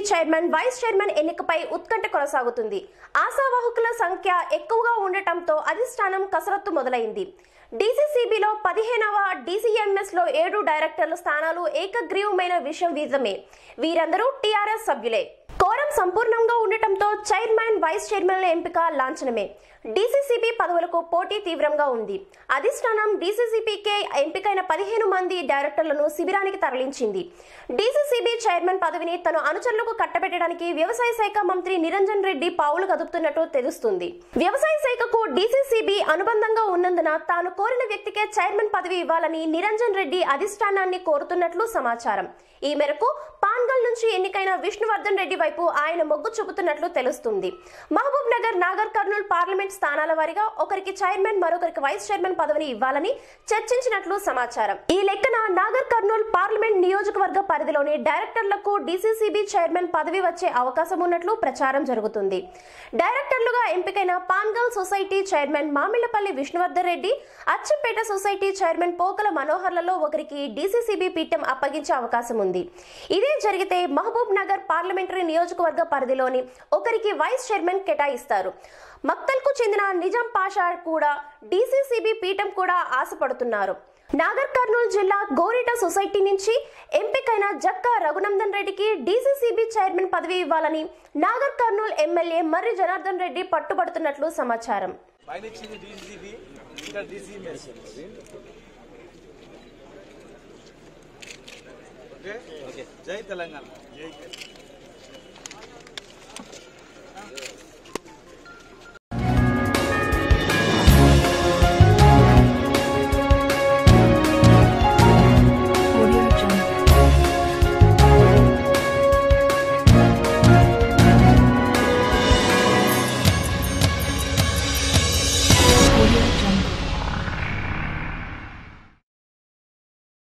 chairman vice chairman ఎన్నికపై ఉత్కంఠ కొనసాగుతుంది ఆశావాహకుల సంఖ్య ఎక్కువగా ఉండటంతో అధిష్టానం కసరత్తు మొదలైంది డీసీసీబీలో పదిహేనవ డీసీఎంఎస్ లో ఏడు డైరెక్టర్ల స్థానాలు ఏకగ్రీవమైన విషయం విదితమే వీరందరూ టీఆర్ఎస్ సభ్యులే కోరం సంపూర్ణంగా ఉండటంతో చైర్మన్ వైస్ చైర్మన్ల ఎంపిక లాంఛనమే డీసీసీబీ పదవులకు పోటీ తీవ్రంగా ఉంది అధిష్టానం డీసీసీబీకే ఎంపికైన పదిహేను మంది డైరెక్టర్లను శిబిరానికి తరలించింది డీసీసీబీ చైర్మన్ పదవిని తన అనుచరులకు కట్టబెట్టడానికి వ్యవసాయ శాఖ మంత్రి నిరంజన్ రెడ్డి పావులు కదుపుతున్నట్టు తెలుస్తుంది వ్యవసాయ శాఖకు డీసీసీబీ అనుబంధంగా ఉన్నందున తాను కోరిన వ్యక్తికే చైర్మన్ పదవి ఇవ్వాలని నిరంజన్ రెడ్డి అధిష్టానాన్ని కోరుతున్నట్లు సమాచారం ఈ మేరకు పాన్గల్ నుంచి ఎన్నికైన విష్ణువర్ధన్ రెడ్డి వైపు ఆయన మొగ్గు చూపుతున్నట్లు తెలుస్తుంది మహబూబ్ నగర్ నాగర్ కర్నూల్ పార్లమెంట్ స్థానాల వారీగా ఒకరికి చైర్మన్ మరొకరికి వైస్ చైర్మన్ పదవిని ఇవ్వాలని చర్చించినట్లు సమాచారం ఈ లెక్కన నాగర్ కర్నూల్ పార్లమెంట్ నియోజకవర్గ పరిధిలోని డైరెక్టర్లకు డీసీసీబీ చైర్మన్ పదవి వచ్చే అవకాశం ఉన్నట్లు ప్రచారం జరుగుతుంది డైరెక్టర్లుగా ఎంపికైన Pangal society chairman Mamillapalli Vishnuvardhan Reddy Achampet society chairman Pokala మనోహర్లలో ఒకరికి డీసీసీబీ పీఠం అప్పగించే అవకాశం ఉంది ఇదే జరిగితే మహబూబ్ నగర్ పార్లమెంటరీ నియోజకవర్గ పరిధిలోని ఒకరికి వైస్ చైర్మన్ కేటాయిస్తారు మక్తల్కు చెందిన నిజాం పాషా కూడా డీసీసీబీ పీఠం కూడా ఆశపడుతున్నారు నాగర్ కర్నూలు జిల్లా గోరిట సొసైటీ నుంచి ఎంపికైన జక్క రఘునందన్ రెడ్డికి డీసీసీబీ చైర్మన్ పదవి ఇవ్వాలని నాగర్ కర్నూలు ఎమ్మెల్యే మర్రి జనార్దన్ రెడ్డి పట్టుబడుతున్నట్లు సమాచారం పైన ఇచ్చింది డీసీబీ ఇక్కడ డీసీఎంఎస్ ఓకే జై తెలంగాణ